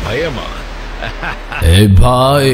ഭയമാണ് ए भाई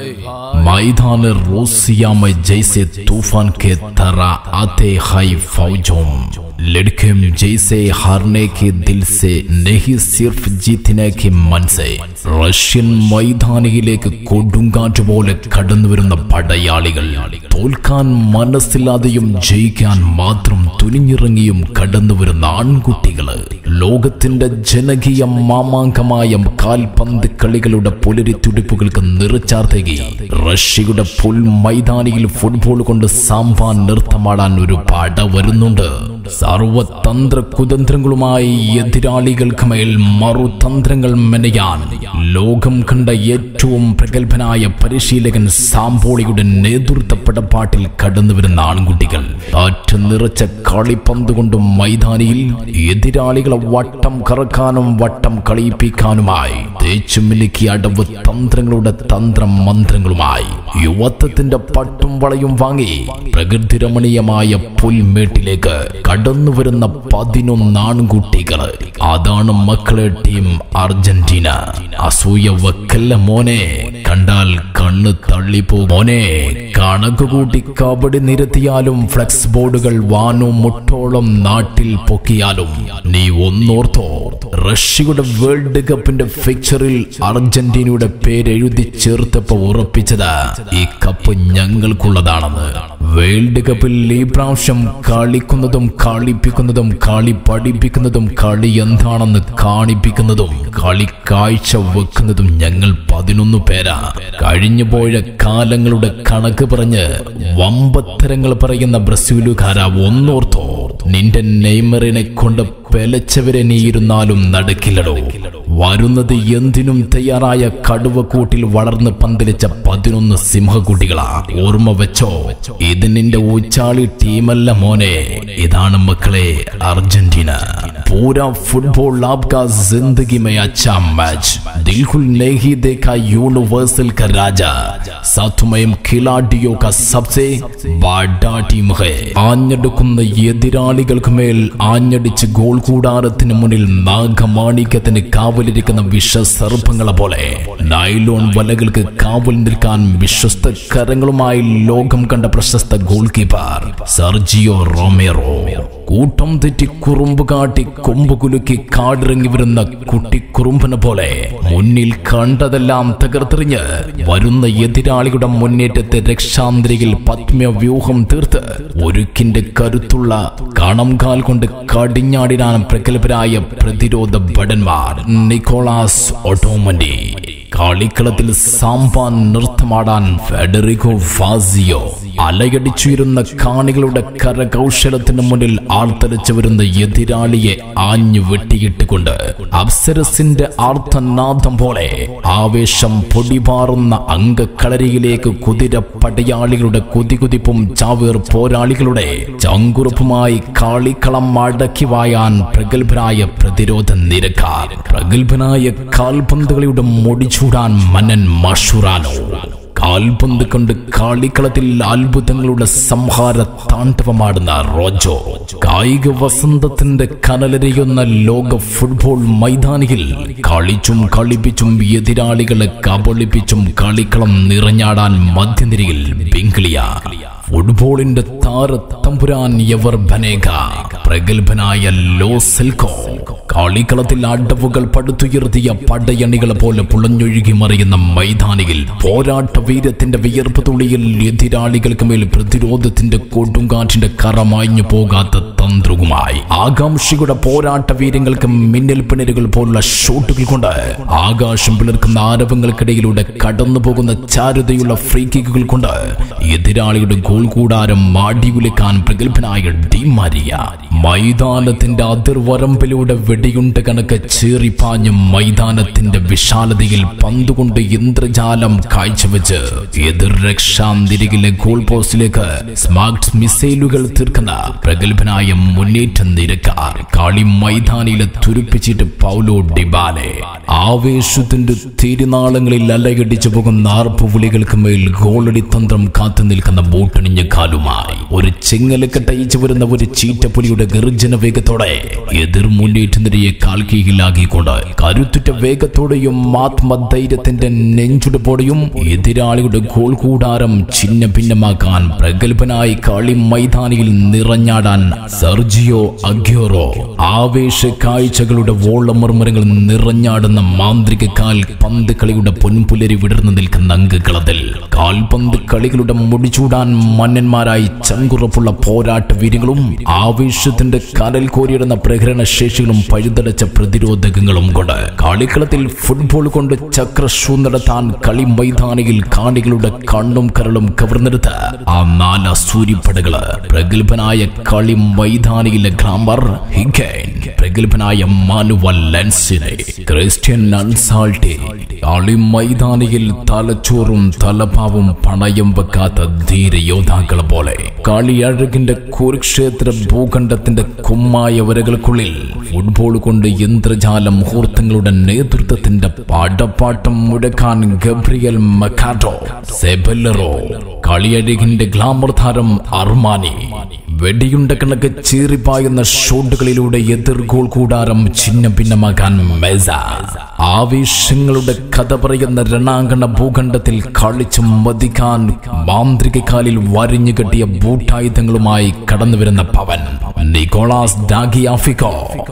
मैदान रोसिया में जैसे तूफान के तरह आते हैं फौजों लड़के जैसे हारने के दिल से नहीं सिर्फ जीतने के मन से റഷ്യൻ മൈതാനിയിലേക്ക് കൊടുങ്കാറ്റ് പോലെ കടന്നു വരുന്ന പടയാളികൾ തോൽക്കാൻ മനസ്സില്ലാതെയും ജയിക്കാൻ മാത്രം തുനിഞ്ഞിറങ്ങിയും കടന്നു വരുന്ന ആൺകുട്ടികള് ലോകത്തിന്റെ ജനകീയ മാമാങ്കമായ കാൽപന്ത് കളികളുടെ പുലരിത്തുടിപ്പുകൾക്ക് നിറച്ചാർത്തേകി റഷ്യയുടെ പുൽ മൈതാനിയിൽ ഫുട്ബോൾ കൊണ്ട് സാമ്പാൻ നൃത്തമാടാൻ ഒരു പട വരുന്നുണ്ട് സർവതന്ത്ര കുതന്ത്രങ്ങളുമായി എതിരാളികൾക്ക് മേൽ മറുതന്ത്രങ്ങൾ മെനയാൻ ലോകം കണ്ട ഏറ്റവും പ്രഗത്ഭനായ പരിശീലകൻ സാമ്പോളിയുടെ നേതൃത്വ പടപ്പാട്ടിൽ കടന്നു വരുന്ന ആൺകുട്ടികൾ കാറ്റ് നിറച്ച കളിപ്പന്ത് കൊണ്ട് മൈതാനിയിൽ എതിരാളികളെ വട്ടം കറക്കാനും വട്ടം കളിയിപ്പിക്കാനുമായി തേച്ചു മിലുക്കി അടവ് തന്ത്രങ്ങളുടെ തന്ത്രം മന്ത്രങ്ങളുമായി യുവത്വത്തിന്റെ പട്ടും വളയും വാങ്ങി പ്രകൃതി രമണീയമായ പുൽമേട്ടിലേക്ക് കടന്നു വരുന്ന പതിനൊന്ന് ആൺകുട്ടികൾ അതാണ് മക്കളെ ടീം അർജന്റീന അസൂയ വെക്കല്ല മോനെ കണ്ടാൽ കണ്ണ് തള്ളിപ്പോ മോനെ കണക്ക് കൂട്ടി കബഡി നിരത്തിയാലും ഫ്ലെക്സ് ബോർഡുകൾ വാനോ മുട്ടോളം നാട്ടിൽ പൊക്കിയാലും നീ ഒന്നോർത്തോ റഷ്യയുടെ വേൾഡ് കപ്പിന്റെ ഫിക്ചറിൽ അർജന്റീനയുടെ പേരെഴുതി ചേർത്തപ്പോ ഉറപ്പിച്ചത് ഈ കപ്പ് ഞങ്ങൾക്കുള്ളതാണെന്ന് വേൾഡ് കപ്പിൽ ഈ പ്രാവശ്യം കളിക്കുന്നതും കളിപ്പിക്കുന്നതും കളി പഠിപ്പിക്കുന്നതും കളി എന്താണെന്ന് കാണിപ്പിക്കുന്നതും കളി കാഴ്ച വെക്കുന്നതും ഞങ്ങൾ പതിനൊന്ന് പേരാ കഴിഞ്ഞുപോയ കാലങ്ങളുടെ കണക്ക് പറഞ്ഞ് വമ്പത്തരങ്ങൾ പറയുന്ന ബ്രസീലുകാര ഒന്നോർത്തോ നിന്റെ നെയ്മറിനെ കൊണ്ട് പെലച്ചവരെ നീ ഇരുന്നാലും നടക്കില്ലടോ വരുന്നത് എന്തിനും തയ്യാറായ കടുവക്കൂട്ടിൽ വളർന്ന് പന്തലിച്ച പതിനൊന്ന് സിംഹക്കുട്ടികളാ ഓർമ്മ വെച്ചോ ഇത് നിന്റെ ഊച്ചാളി ടീമല്ല മോനെ ഇതാണ് മക്കളെ അർജന്റീന पूरा फुटबॉल आपका जिंदगी में अच्छा मैच दिल नहीं देखा यूनिवर्सल का राजा സാത്മയം ഖിലാഡിയോ ക സബ്സെ ബഡാ ടീം ഹേ ആഞ്ഞെടുക്കുന്ന എതിരാളികൾക്ക് മേൽ ആഞ്ഞടിച്ച് ഗോൾ കൂടാരത്തിന് മുന്നിൽ നാഗമാണിക്യത്തിന് കാവലിരിക്കുന്ന വിഷസർപ്പങ്ങളെ പോലെ നൈലോൺ വലകൾക്ക് കാവൽ നിൽക്കാൻ വിശ്വസ്ത കരങ്ങളുമായി ലോകം കണ്ട പ്രശസ്ത ഗോൾ കീപ്പർ സർജിയോ റോമേറോ കൂട്ടം തെറ്റി കുറുമ്പ് കാട്ടി കൊമ്പ് കുലുക്കി കാടിറങ്ങി വരുന്ന കുട്ടിക്കുറുമ്പനെ പോലെ മുന്നിൽ കണ്ടതെല്ലാം തകർത്തെറിഞ്ഞ് വരുന്ന എതിരാളികളുടെ മുന്നേറ്റത്തെ രക്ഷാന്തരിയിൽ പത്മ്യ വ്യൂഹം തീർത്ത് ഒരുക്കിന്റെ കരുത്തുള്ള കണംകാൽ കൊണ്ട് കടിഞ്ഞാടിനാൻ പ്രഗത്ഭരായ പ്രതിരോധ ഭടന്മാർ നിക്കോളാസ് ഒട്ടോമന്റി കളിക്കളത്തിൽ സാമ്പാൻ നൃത്തമാടാൻ ഫെഡറിക്കോ ഫാസിയോ അലയടിച്ചുയരുന്ന കാണികളുടെ കരകൗശലത്തിന് മുന്നിൽ ആർത്തലച്ചു വരുന്ന എതിരാളിയെ ആഞ്ഞു വെട്ടിയിട്ടുകൊണ്ട് അപ്സരസിന്റെ ആർത്തനാദം പോലെ ആവേശം പൊടിപാറുന്ന അംഗക്കളരിയിലേക്ക് കുതിര പടയാളികളുടെ കുതികുതിപ്പും ചാവേർ പോരാളികളുടെ ചങ്കുറപ്പുമായി കാളിക്കളം അടക്കി വായാൻ പ്രഗത്ഭനായ പ്രതിരോധ നിരക്കാർ പ്രഗത്ഭനായ കാൽപന്തുകളിയുടെ മുടിച്ചൂടാൻ മന്നൻ മഷുറാനോ കാൽപന്ത് കൊണ്ട് കാളിക്കളത്തിൽ അത്ഭുതങ്ങളുടെ സംഹാര താണ്ഡവമാടുന്ന റോജോ കായിക വസന്തത്തിന്റെ കനലരിയുന്ന ലോക ഫുട്ബോൾ മൈതാനിയിൽ കളിച്ചും കളിപ്പിച്ചും എതിരാളികളെ കബളിപ്പിച്ചും കളിക്കളം നിറഞ്ഞാടാൻ മധ്യനിരയിൽ ബിംഗ്ലിയ ഫുട്ബോളിന്റെ താരത്തമ്പുരാൻ യവർ ബനേക പ്രഗത്ഭനായ ലോ സെൽക്കോ കളിക്കളത്തിൽ അടവുകൾ പടുത്തുയർത്തിയ പടയണികളെ പോലെ പുളഞ്ഞൊഴുകി മറിയുന്ന മൈതാനിയിൽ പോരാട്ട വീരത്തിന്റെ വിയർപ്പ് തുള്ളിയിൽ എതിരാളികൾക്ക് മേൽ പ്രതിരോധത്തിന്റെ കൊടുങ്കാറ്റിന്റെ കറമാഞ്ഞു പോകാത്ത തന്ത്രവുമായി ആകാംക്ഷയുടെ പോരാട്ട വീരങ്ങൾക്ക് മിന്നൽ പിണരുകൾ പോലുള്ള ഷോട്ടുകൾ കൊണ്ട് ആകാശം പിളർക്കുന്ന ആരവങ്ങൾക്കിടയിലൂടെ കടന്നു പോകുന്ന ചാരുതയുള്ള ഫ്രീ കിക്കുകൾ കൊണ്ട് എതിരാളിയുടെ ഗോൾ കൂടാരം മാടിയുലക്കാൻ പ്രഗത്ഭനായ ഡി മാരിയ മൈതാനത്തിന്റെ അതിർവരമ്പിലൂടെ വെടിയുണ്ട കണക്ക് ചീറിപ്പാഞ്ഞ് മൈതാനത്തിന്റെ വിശാലതയിൽ പന്തുകൊണ്ട് ഇന്ദ്രജാലം കാഴ്ചവെച്ച് എതിർ രക്ഷാന്തിരികിലെ ഗോൾ പോസ്റ്റിലേക്ക് സ്മാർട്ട് മിസൈലുകൾ തീർക്കുന്ന പ്രഗത്ഭനായ മുന്നേറ്റ നിരക്കാർ കളി മൈതാനിയിലെ തുരുപ്പിച്ചിട്ട് പൗലോ ഡിബാലെ ആവേശത്തിന്റെ തിരുനാളങ്ങളിൽ അലയടിച്ചു പോകുന്ന ആർപ്പുവിളികൾക്ക് മേൽ ഗോളടി തന്ത്രം കാത്തു നിൽക്കുന്ന ബോട്ടണിഞ്ഞ കാലുമായി ഒരു ചെങ്ങലക്കെട്ടയിച്ചു വരുന്ന ഒരു ചീറ്റപ്പുലിയുടെ ഗർജന വേഗത്തോടെ എതിർ മുന്നേറ്റ നിരയെ കാൽക്കീഴിലാക്കിക്കൊണ്ട് കരുത്തുറ്റ വേഗത്തോടെയും ആത്മധൈര്യത്തിന്റെ നെഞ്ചുടുപ്പോടെയും എതിരാളിയുടെ ഗോൾ കൂടാരം ചിന്ന ഭിന്നമാക്കാൻ പ്രഗത്ഭനായി കളി മൈതാനിയിൽ നിറഞ്ഞാടാൻ സെർജിയോ അഗ്യോറോ ആവേശ കാഴ്ചകളുടെ വോളമർമരങ്ങൾ നിറഞ്ഞാടുന്ന മാന്ത്രിക കാൽ പന്ത് കളിയുടെ പൊൻപുലരി വിടർന്നു നിൽക്കുന്ന അംഗകളത്തിൽ കാൽപന്ത് കളികളുടെ മുടിചൂടാൻ മന്നന്മാരായി ചങ്കുറപ്പുള്ള പോരാട്ട വീര്യങ്ങളും ആവേശത്തിന്റെ കനൽ കോരിയിടുന്ന പ്രകടന ശേഷികളും പഴുതടച്ച പ്രതിരോധകങ്ങളും കൊണ്ട് കളിക്കളത്തിൽ ഫുട്ബോൾ കൊണ്ട് ചക്രഷൂ നടത്താൻ കളി മൈതാനിയിൽ കാണികളുടെ കണ്ണും കരളും കവർന്നെടുത്ത് ആ നാല് സൂര്യപ്പടകള് പ്രഗത്ഭനായ കളി മൈതാനിയിലെ ഗ്രാമർ ഹിഗൈൻ പ്രഗത്ഭനായ മാനുവൽ ലെൻസിനെ ക്രിസ്ത്യൻ അൻസാൾട്ടി കളി മൈതാനിയിൽ തലച്ചോറും തലഭാവും പണയം വെക്കാത്ത ധീര യോദ്ധാക്കളെ പോലെ കളിയഴകിന്റെ കുരുക്ഷേത്ര ഭൂഖണ്ഡത്തിന്റെ കുമ്മായ വരകൾക്കുള്ളിൽ ഫുട്ബോൾ കൊണ്ട് യന്ത്രജാല മുഹൂർത്തങ്ങളുടെ നേതൃത്വത്തിന്റെ പാടപ്പാട്ടം മുഴക്കാൻ ഗബ്രിയൽ മക്കാഡോ സെബല്ലറോ കളിയഴകിന്റെ ഗ്ലാമർ താരം അർമാനി വെടിയുണ്ട കണക്ക് ചീറിപ്പായുന്ന ഷോട്ടുകളിലൂടെ എതിർ ഗോൾ കൂടാരം ചിഹ്ന ഭിന്നമാക്കാൻ മെസ ആവേശങ്ങളുടെ കഥ പറയുന്ന രണാങ്കണ ഭൂഖണ്ഡത്തിൽ കളിച്ചു മതിക്കാൻ മാന്ത്രിക കാലിൽ വരിഞ്ഞു കെട്ടിയ ബൂട്ടായുധങ്ങളുമായി കടന്നുവരുന്ന പവൻ നിക്കോളാസ് ഡാഗിയാഫിക്കോ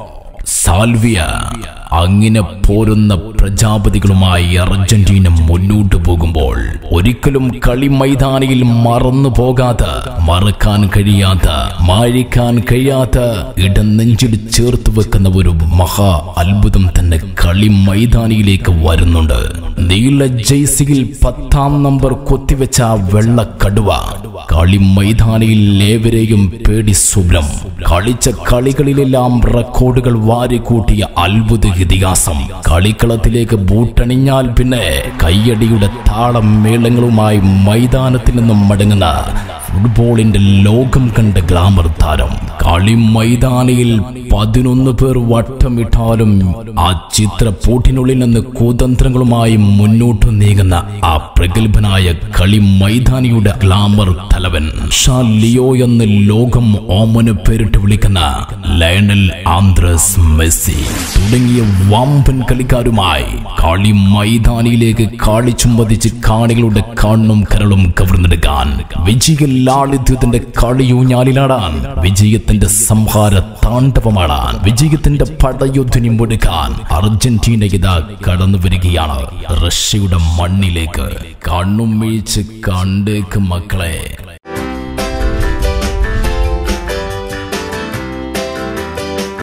സാൽവിയ അങ്ങനെ പോരുന്ന പ്രജാപതികളുമായി അർജന്റീന മുന്നോട്ട് പോകുമ്പോൾ ഒരിക്കലും കളി മൈതാനിയിൽ മറന്നു പോകാത്ത മറക്കാൻ കഴിയാത്ത മാഴിക്കാൻ കഴിയാത്ത ഇടനെഞ്ചിൽ ചേർത്ത് വെക്കുന്ന ഒരു മഹാ അത്ഭുതം തന്നെ കളി മൈതാനിയിലേക്ക് വരുന്നുണ്ട് നീല ജയ്സിയിൽ പത്താം നമ്പർ കൊത്തിവെച്ച ആ വെള്ള കടുവ കളി മൈതാനിയിൽ ഏവരെയും പേടി സുബ്രം കളിച്ച കളികളിലെല്ലാം റെക്കോർഡുകൾ വാരിക്കൂട്ടിയ അത്ഭുത ഇതിഹാസം കളിക്കളത്തിലേക്ക് ബൂട്ടണിഞ്ഞാൽ പിന്നെ കയ്യടിയുടെ താളം മേളങ്ങളുമായി മൈതാനത്തിൽ നിന്നും മടങ്ങുന്ന ഫുട്ബോളിന്റെ ലോകം കണ്ട ഗ്ലാമർ താരം കളി മൈതാനിയിൽ പതിനൊന്ന് പേർ വട്ടമിട്ടാലും ആ ചിത്രപ്പൂട്ടിനുള്ളിൽ നിന്ന് കുതന്ത്രങ്ങളുമായി മുന്നോട്ട് നീങ്ങുന്ന ആ പ്രഗത്ഭനായ കളി മൈതാനിയുടെ ഗ്ലാമർ തലവൻ ഷാ ലിയോ എന്ന് ലോകം ഓമന് പേരിട്ട് വിളിക്കുന്ന ലയണൽ ആന്ത്രസ് മെസ്സി തുടങ്ങിയ വമ്പൻ കളിക്കാരുമായി കളി മൈതാനിയിലേക്ക് കാളിച്ചുമ്പതിച്ച് കാണികളുടെ കണ്ണും കരളും കവർന്നെടുക്കാൻ വിജയ ലാളിത്യത്തിന്റെ കളിയൂഞ്ഞാലിലാടാൻ വിജയത്തിന്റെ സംഹാര താണ്ഡവമാടാൻ വിജയത്തിന്റെ പടയുദ്ധനി മുടുക്കാൻ അർജന്റീന ഇതാ കടന്നു വരികയാണ് റഷ്യയുടെ മണ്ണിലേക്ക് കണ്ണും വീഴ്ച കണ്ടേക്ക് മക്കളെ